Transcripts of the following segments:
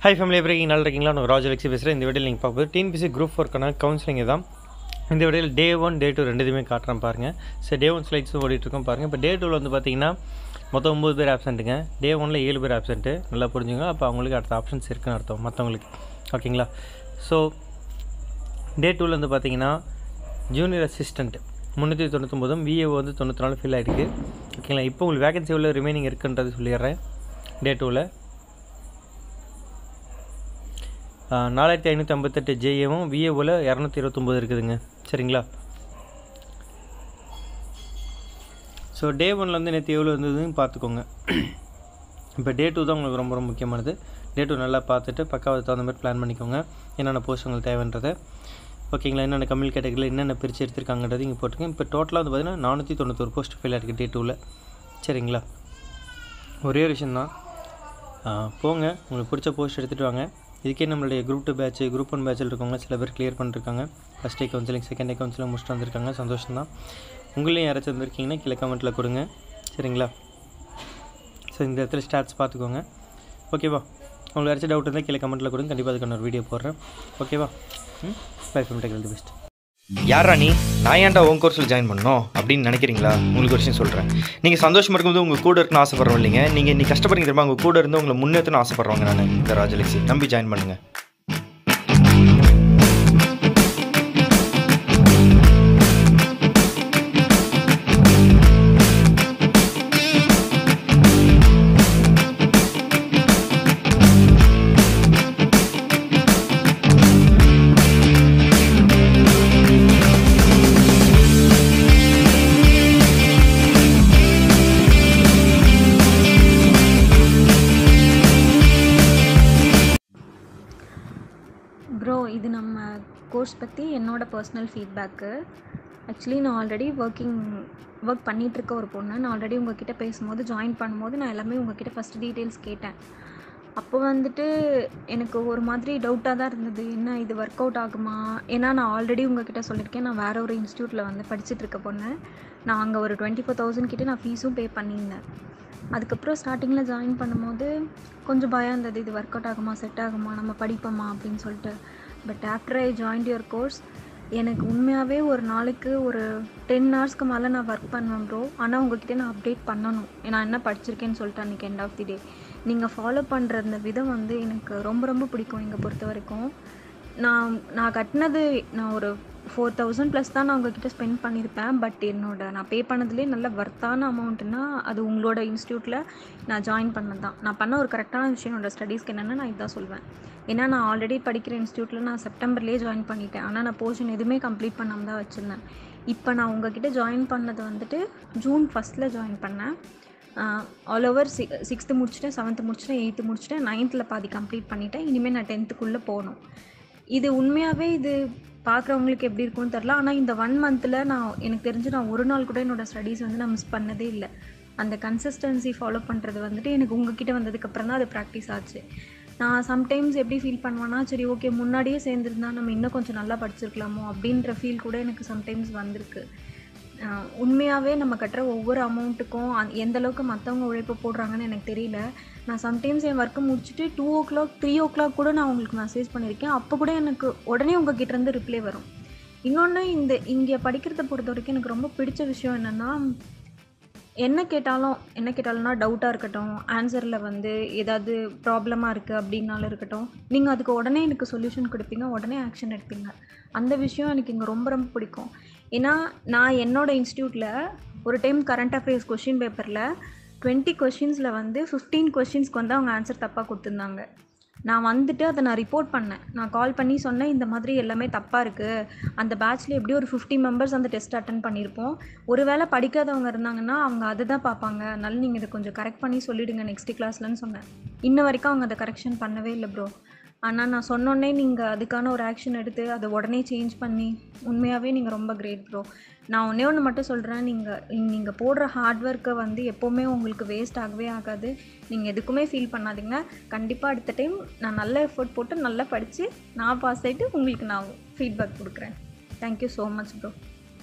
high family எப்படி இருக்கீங்க நல்லா இருக்கீங்களா நான் ராஜ் அலெக்ஸி பேசுகிறேன் இந்த வீடியோவில் நீங்கள் பார்ப்போம் டிஎன்பிசி குரூப் ஃபோர்க்கான கவுன்சிலிங் தான் இந்த வீடியோவில் டே ஒன் டே டூ ரெண்டுத்தையுமே காட்டுறேன் பாருங்கள் சரி டே ஒன் ஸ்லைட்ஸும் ஓடிட்டுருக்கோம் பாருங்கள் இப்போ டே டூவில் வந்து பார்த்தீங்கன்னா மொத்தம் ஒம்பது பேர் ஆப்சண்ட்டுங்க டே ஒனில் ஏழு பேர் ஆப்சண்ட்டு நல்லா புரிஞ்சுங்க அப்போ அவங்களுக்கு அடுத்த ஆப்ஷன்ஸ் இருக்குன்னு அர்த்தம் மற்றவங்களுக்கு ஓகேங்களா ஸோ டே டூவில் வந்து பார்த்தீங்கன்னா ஜூனியர் அசிஸ்டண்ட் முந்நூற்றி தொண்ணூத்தொம்பதும் விஏஓ வந்து தொண்ணூற்றி நாலு ஃபில் ஆகிருக்கு ஓகேங்களா இப்போ உங்களுக்கு வேகன்சி எவ்வளோ ரிமைனிங் இருக்குன்றது சொல்லிடுறேன் டே டூவில் நாலாயிரத்தி ஐநூற்றி ஐம்பத்தெட்டு ஜேஏவும் விஏஓவில் இரநூத்தி இருபத்தொம்போது இருக்குதுங்க சரிங்களா ஸோ டே ஒனில் வந்து நேற்று எவ்வளோ இருந்ததுன்னு பார்த்துக்கோங்க இப்போ டே டூ தான் உங்களுக்கு ரொம்ப ரொம்ப முக்கியமானது டே டூ நல்லா பார்த்துட்டு பக்காவது தகுந்த மாதிரி பிளான் பண்ணிக்கோங்க என்னென்ன போஸ்ட் உங்களுக்கு தேவைன்றதை ஓகேங்களா என்னென்ன கம்யூனி கேட்டகரியில் என்னென்ன பிரித்து எடுத்திருக்காங்கன்றது இங்கே போட்டுருக்கேன் இப்போ டோட்டலாக வந்து பார்த்தீங்கன்னா நானூற்றி தொண்ணூத்தொரு போஸ்ட் ஃபெயில் ஆகிருக்கு டே டூவில் சரிங்களா ஒரே ஒரு விஷயந்தான் போங்க உங்களுக்கு பிடிச்ச போஸ்ட் எடுத்துகிட்டு வாங்க இதுக்கே நம்மளுடைய group two batch group one பேட்சில் இருக்கவங்க சில பேர் கிளியர் பண்ணிருக்காங்க first day counselling second day counselling முடிச்சுட்டு வந்திருக்காங்க சந்தோஷம் தான் உங்களையும் யாராச்சும் வந்திருக்கீங்கன்னா கீழே கமெண்ட்டில் கொடுங்க சரிங்களா ஸோ இந்த இடத்துல ஸ்டாட்ஸ் பார்த்துக்கோங்க ஓகேவா உங்களுக்கு யாராச்சும் டவுட் இருந்தால் கீழே கமெண்ட்டில் கொடுங்க கண்டிப்பாக அதுக்கான ஒரு வீடியோ போடுறேன் ஓகேவா ம் bye from tech the best யாரா நீ நான் ஏன்டா உன் கோர்ஸில் ஜாயின் பண்ணணும் அப்படின்னு நினைக்கிறீங்களா உங்களுக்கு ஒரு விஷயம் சொல்கிறேன் நீங்கள் சந்தோஷமாக இருக்கும்போது உங்கள் கூட இருக்குன்னு ஆசைப்படுறோம் இல்லைங்க நீங்கள் நீ கஷ்டப்படுறீங்க தெரியுமா உங்கள் கூட இருந்து உங்களை முன்னேற்றணும் ஆசைப்படுறவங்க நான் இந்த ராஜலட்சி நம்பி ஜாயின் பண்ணுங்கள் ப்ரோ இது நம்ம கோர்ஸ் பற்றி என்னோட பர்சனல் ஃபீட்பேக்கு ஆக்சுவலி நான் ஆல்ரெடி ஒர்க்கிங் ஒர்க் பண்ணிகிட்ருக்க ஒரு பொண்ணு நான் ஆல்ரெடி உங்ககிட்ட பேசும்போது ஜாயின் பண்ணும்போது நான் எல்லாமே உங்ககிட்ட ஃபஸ்ட் டீட்டெயில்ஸ் கேட்டேன் அப்போ வந்துட்டு எனக்கு ஒரு மாதிரி டவுட்டாக தான் இருந்தது என்ன இது ஒர்க் அவுட் ஆகுமா ஏன்னா நான் ஆல்ரெடி உங்ககிட்ட சொல்லியிருக்கேன் நான் வேறு ஒரு இன்ஸ்டியூட்டில் வந்து படிச்சுட்டு இருக்க பொண்ணு நான் அங்கே ஒரு டுவெண்ட்டி ஃபோர் தௌசண்ட் கிட்டே நான் ஃபீஸும் பே பண்ணியிருந்தேன் அதுக்கப்புறம் ஸ்டார்டிங்கில் ஜாயின் பண்ணும்போது கொஞ்சம் பயம் இருந்தது இது ஒர்க் அவுட் ஆகுமா செட் ஆகுமா நம்ம படிப்போமா அப்படின்னு சொல்லிட்டு but after I join your course எனக்கு உண்மையாகவே ஒரு நாளைக்கு ஒரு டென் ஹவர்ஸ்க்கு மேலே நான் ஒர்க் பண்ணுவேன் ப்ரோ ஆனால் உங்ககிட்ட நான் அப்டேட் பண்ணணும் நான் என்ன படிச்சிருக்கேன்னு சொல்லிட்டு அன்றைக்கி எண்ட் ஆஃப் தி டே நீங்கள் ஃபாலோ பண்ணுற அந்த விதம் வந்து எனக்கு ரொம்ப ரொம்ப பிடிக்கும் இங்கே பொறுத்த வரைக்கும் நான் நான் கட்டினது நான் ஒரு ஃபோர் தௌசண்ட் ப்ளஸ் தான் நான் உங்ககிட்ட ஸ்பெண்ட் பண்ணியிருப்பேன் பட் என்னோட நான் பே பண்ணதுலேயே நல்ல வர்த்தான அமௌண்ட்டுனா அது உங்களோட இன்ஸ்டியூட்டில் நான் ஜாயின் பண்ணது தான் நான் பண்ண ஒரு கரெக்டான விஷயம் என்னோட ஸ்டடீஸ்க்கு என்னென்னு நான் இதான் சொல்வேன் ஏன்னா நான் ஆல்ரெடி படிக்கிற இன்ஸ்டியூட்டில் நான் செப்டம்பர்லேயே ஜாயின் பண்ணிட்டேன் ஆனால் நான் போர்ஷன் எதுவுமே கம்ப்ளீட் பண்ணாமல் தான் வச்சுருந்தேன் இப்போ நான் உங்ககிட்ட ஜாயின் பண்ணது வந்துட்டு ஜூன் ஃபஸ்ட்டில் ஜாயின் பண்ணேன் ஆல் ஓவர் சி சிக்ஸ்த்து முடிச்சுட்டேன் செவன்த்து முடிச்சுட்டேன் எயித்து முடிச்சுட்டேன் நைன்த்தில் பாதி கம்ப்ளீட் பண்ணிட்டேன் இனிமேல் நான் டென்த்துக்குள்ளே போகணும் இது உண்மையாகவே இது பார்க்குறவங்களுக்கு எப்படி இருக்கும்னு தெரில ஆனால் இந்த ஒன் மந்தில் நான் எனக்கு தெரிஞ்சு நான் ஒரு நாள் கூட என்னோடய ஸ்டடீஸ் வந்து நான் மிஸ் பண்ணதே இல்லை அந்த கன்சிஸ்டன்சி ஃபாலோ பண்ணுறது வந்துட்டு எனக்கு உங்ககிட்ட வந்ததுக்கப்புறம் தான் அது ப்ராக்டிஸ் ஆச்சு நான் சம்டைம்ஸ் எப்படி ஃபீல் பண்ணுவேன்னா சரி ஓகே முன்னாடியே சேர்ந்துருந்தா நம்ம இன்னும் கொஞ்சம் நல்லா படிச்சிருக்கலாமோ அப்படின்ற ஃபீல் கூட எனக்கு சம்டைம்ஸ் வந்திருக்கு உண்மையாகவே நம்ம கட்டுற ஒவ்வொரு அமௌண்ட்டுக்கும் அந் எந்த அளவுக்கு மற்றவங்க உழைப்பு போடுறாங்கன்னு எனக்கு தெரியல நான் சம்டைம்ஸ் என் ஒர்க்கை முடிச்சுட்டு two o'clock three o'clock கூட நான் உங்களுக்கு மெசேஜ் பண்ணியிருக்கேன் அப்போ கூட எனக்கு உடனே உங்கள் கிட்டேருந்து ரிப்ளை வரும் இன்னொன்று இந்த இங்கே படிக்கிறத பொறுத்த வரைக்கும் எனக்கு ரொம்ப பிடிச்ச விஷயம் என்னென்னா என்ன கேட்டாலும் என்ன கேட்டாலும்னா டவுட்டாக இருக்கட்டும் ஆன்சரில் வந்து ஏதாவது ப்ராப்ளமாக இருக்குது அப்படின்னாலும் இருக்கட்டும் நீங்கள் அதுக்கு உடனே எனக்கு சொல்யூஷன் கொடுப்பீங்க உடனே ஆக்ஷன் எடுப்பீங்க அந்த விஷயம் எனக்கு இங்கே ரொம்ப ரொம்ப பிடிக்கும் ஏன்னா நான் என்னோடய இன்ஸ்டியூட்டில் ஒரு டைம் கரண்ட் அஃபேர்ஸ் கொஷின் பேப்பரில் டுவெண்ட்டி கொஷின்ஸில் வந்து ஃபிஃப்டீன் கொஷின்ஸ்க்கு வந்து அவங்க ஆன்சர் தப்பாக கொடுத்துருந்தாங்க நான் வந்துட்டு அதை நான் ரிப்போர்ட் பண்ணேன் நான் கால் பண்ணி சொன்னேன் இந்த மாதிரி எல்லாமே தப்பாக இருக்குது அந்த பேட்ச்சில் எப்படியும் ஒரு ஃபிஃப்டி மெம்பர்ஸ் அந்த டெஸ்ட் அட்டன் பண்ணியிருப்போம் ஒருவேளை படிக்காதவங்க இருந்தாங்கன்னா அவங்க அதை தான் பார்ப்பாங்க அதனால நீங்கள் இதை கொஞ்சம் கரெக்ட் பண்ணி சொல்லிவிடுங்க நெக்ஸ்ட் கிளாஸ்லன்னு சொன்னேன் இன்ன வரைக்கும் அவங்க அதை கரெக்ஷன் பண்ணவே இல்லை ப்ரோ ஆனால் நான் சொன்னோன்னே நீங்கள் அதுக்கான ஒரு ஆக்ஷன் எடுத்து அதை உடனே சேஞ்ச் பண்ணி உண்மையாகவே நீங்கள் ரொம்ப கிரேட் ப்ரோ நான் ஒன்றே ஒன்று மட்டும் சொல்கிறேன் நீங்கள் நீங்கள் போடுற ஹார்ட் ஒர்க்கை வந்து எப்போவுமே உங்களுக்கு வேஸ்ட் ஆகவே ஆகாது நீங்கள் எதுக்குமே ஃபீல் பண்ணாதீங்க கண்டிப்பாக அடுத்த டைம் நான் நல்ல எஃபர்ட் போட்டு நல்லா படித்து நான் பாஸ் ஆகிட்டு உங்களுக்கு நான் ஃபீட்பேக் கொடுக்குறேன் thank you so much bro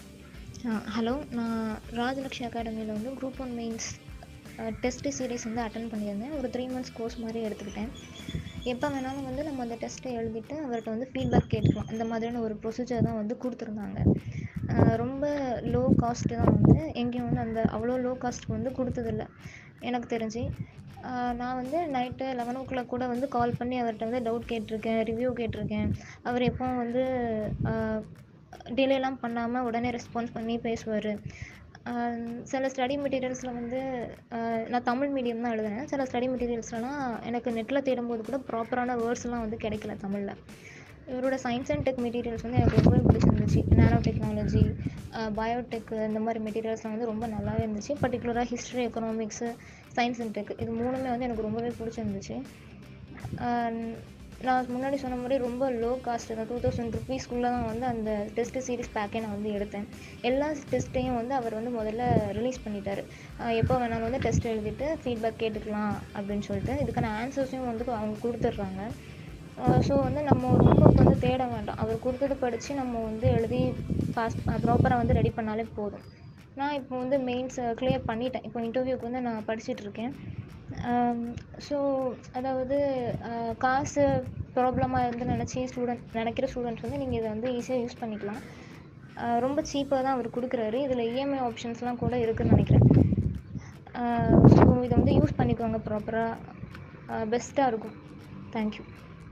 hello நான் ராஜலக்ஷ்மி அகாடமியில் வந்து group one mains test series வந்து அட்டன் பண்ணியிருந்தேன் ஒரு த்ரீ மந்த்ஸ் கோர்ஸ் மாதிரி எடுத்துக்கிட்டேன் எப்போ வேணாலும் வந்து நம்ம அந்த டெஸ்ட்டை எழுதிட்டு அவர்கிட்ட வந்து ஃபீட்பேக் கேட்டுக்கலாம் அந்த மாதிரியான ஒரு ப்ரொசீஜர் தான் வந்து கொடுத்துருந்தாங்க ஆஹ் ரொம்ப லோ காஸ்ட்டு தான் வந்து எங்கேயும் வந்து அந்த அவ்வளோ லோ காஸ்ட்டுக்கு வந்து கொடுத்ததில்ல எனக்கு தெரிஞ்சு ஆஹ் நான் வந்து நைட்டு லெவன் ஓ கிளாக் கூட வந்து கால் பண்ணி அவர்கிட்ட வந்து டவுட் கேட்டிருக்கேன் ரிவ்யூ கேட்டிருக்கேன் அவர் எப்போவும் வந்து டிலேலாம் பண்ணாமல் உடனே ரெஸ்பான்ஸ் பண்ணி பேசுவார் சில ஸ்டடி மெட்டீரியல்ஸில் வந்து ஆஹ் நான் தமிழ் மீடியம் தான் எழுதினேன் சில ஸ்டடி மெட்டீரியல்ஸ்லலாம் எனக்கு நெட்டில் தேடும்போது கூட ப்ராப்பரான வேர்ட்ஸ்லாம் வந்து கிடைக்கல தமிழில் இவரோட சயின்ஸ் அண்ட் டெக் மெட்டீரியல்ஸ் வந்து எனக்கு ரொம்பவே பிடிச்சிருந்துச்சு நானோ டெக்னாலஜி பயோடெக் இந்த மாதிரி மெட்டீரியல்ஸ்லாம் வந்து ரொம்ப நல்லாவே இருந்துச்சு பர்டிகுலராக history economics science and tech இது மூணுமே வந்து எனக்கு ரொம்பவே பிடிச்சிருந்துச்சு ஆஹ் நான் முன்னாடி சொன்ன மாதிரி ரொம்ப லோ காஸ்ட் தான் டூ தௌசண்ட் ருபீஸ்க்குள்ளே தான் வந்து அந்த டெஸ்ட் சீரிஸ் பேக்கே நான் வந்து எடுத்தேன் எல்லா டெஸ்ட்டையும் வந்து அவர் வந்து முதல்ல ரிலீஸ் பண்ணிட்டாரு ஆஹ் எப்போ வேணாலும் வந்து டெஸ்ட் எழுதிட்டு ஃபீட்பேக் கேட்டுக்கலாம் அப்படின்னு சொல்லிட்டு இதுக்கான ஆன்சர்ஸையும் வந்து அவங்க கொடுத்துட்றாங்க ஸோ வந்து நம்ம ரொம்ப வந்து தேட வேண்டாம் அவர் கொடுத்தது படித்து நம்ம வந்து எழுதி பாஸ் ப்ராப்பராக வந்து ரெடி பண்ணாலே போதும் நான் இப்போ வந்து மெயின்ஸ் கிளியர் பண்ணிட்டேன் இப்போ இன்டர்வியூக்கு வந்து நான் படிச்சிட்டு இருக்கேன் ஸோ அதாவது ஆஹ் காசு ப்ராப்ளமாக இருந்து நினச்சி ஸ்டூடெண்ட் நினைக்கிற ஸ்டூடெண்ட்ஸ் வந்து நீங்கள் இதை வந்து ஈஸியாக யூஸ் பண்ணிக்கலாம் ஆஹ் ரொம்ப சீப்பாக தான் அவர் கொடுக்குறாரு இதில் இஎம்ஐ ஆப்ஷன்ஸ்லாம் கூட இருக்குதுன்னு நினைக்கிறேன் ஸோ இதை வந்து யூஸ் பண்ணிக்கோங்க ப்ராப்பராக பெஸ்ட்டாக இருக்கும் தேங்க்யூ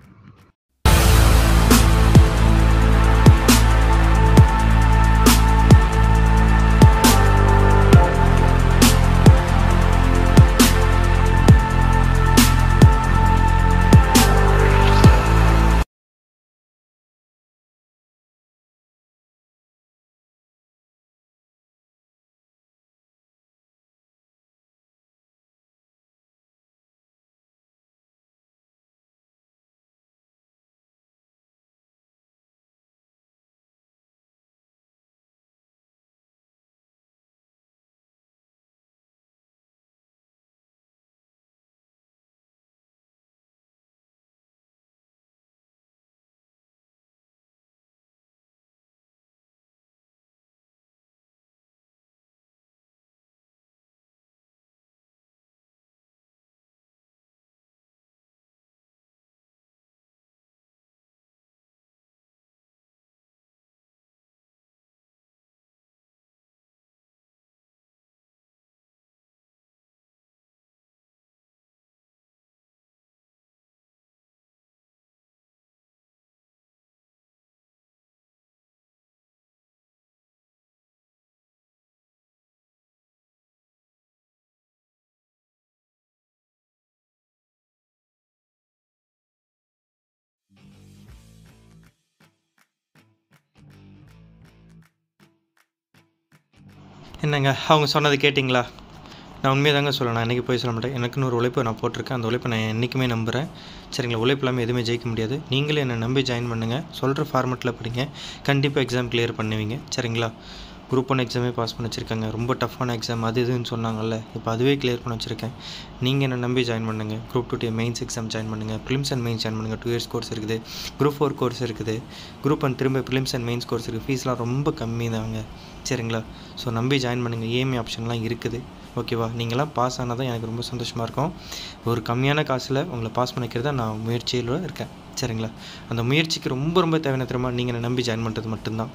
என்னங்க அவங்க சொன்னது கேட்டிங்களா நான் உண்மையை தாங்க சொல்லணும் நான் என்றைக்கு போய் சொல்ல மாட்டேன் எனக்குன்னு ஒரு உழைப்பு நான் போட்டிருக்கேன் அந்த உழைப்பை நான் என்றைக்குமே நம்புகிறேன் சரிங்களா உழைப்பு இல்லாமல் எதுவுமே ஜெயிக்க முடியாது நீங்களே என்னை நம்பி ஜாயின் பண்ணுங்கள் சொல்கிற ஃபார்மெட்டில் படிங்க கண்டிப்பாக எக்ஸாம் கிளியர் பண்ணுவீங்க சரிங்களா குரூப் ஒன் எக்ஸாமே பாஸ் பண்ண வச்சுருக்காங்க ரொம்ப டஃப்பான எக்ஸாம் அது இதுன்னு சொன்னாங்கல்ல இப்போ அதுவே கிளியர் பண்ண வச்சுருக்கேன் நீங்கள் என்னை நம்பி ஜாயின் பண்ணுங்கள் group two the mains exam join பண்ணுங்கள் ப்ரிலிம்ஸ் அண்ட் மெயின்ஸ் ஜாயின் பண்ணுங்கள் டூ இயர்ஸ் கோர்ஸ் இருக்குது குரூப் ஃபோர் கோர்ஸ் இருக்குது குரூப் ஒன் திரும்ப ப்ரிலிம்ஸ் அண்ட் மெயின்ஸ் கோர்ஸ் இருக்குது ஃபீஸ்லாம் ரொம்ப கம்மி தாங்க சரிங்களா ஸோ நம்பி ஜாயின் பண்ணுங்கள் இஎம்ஐ ஆப்ஷன்லாம் இருக்குது ஓகேவா நீங்களாம் பாஸ் ஆனால் தான் எனக்கு ரொம்ப சந்தோஷமாக இருக்கும் ஒரு கம்மியான காசில் உங்களை பாஸ் பண்ணிக்கிறதா நான் முயற்சியில் இருக்கேன் சரிங்களா அந்த முயற்சிக்கு ரொம்ப ரொம்ப தேவையான தெரியுமா நீங்கள் என்னை நம்பி ஜாயின் பண்ணுறது மட்டும்தான்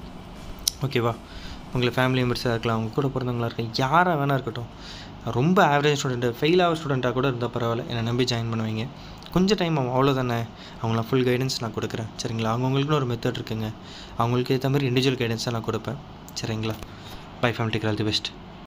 ஓகேவா உங்களை ஃபேமிலி மெம்பர்ஸாக இருக்கலாம் அவங்க கூட பிறந்தவங்களா இருக்கலாம் யாராக வேணா இருக்கட்டும் ரொம்ப ஆவரேஜ் ஸ்டூடெண்ட்டு ஃபெயில் ஆகிற ஸ்டூடெண்ட்டாக கூட இருந்தால் பரவாயில்ல என்னை நம்பி ஜாயின் பண்ணுவீங்க கொஞ்சம் டைம் ஆகும் அவ்வளோதானே அவங்களாம் ஃபுல் கைடன்ஸ் நான் கொடுக்குறேன் சரிங்களா அவங்கவுங்களுக்குன்னு ஒரு மெத்தட் இருக்குங்க அவங்களுக்கு ஏற்ற மாதிரி இண்டிவிஜுவல் கைடன்ஸாக நான் கொடுப்பேன் சரிங்களா bye family all the best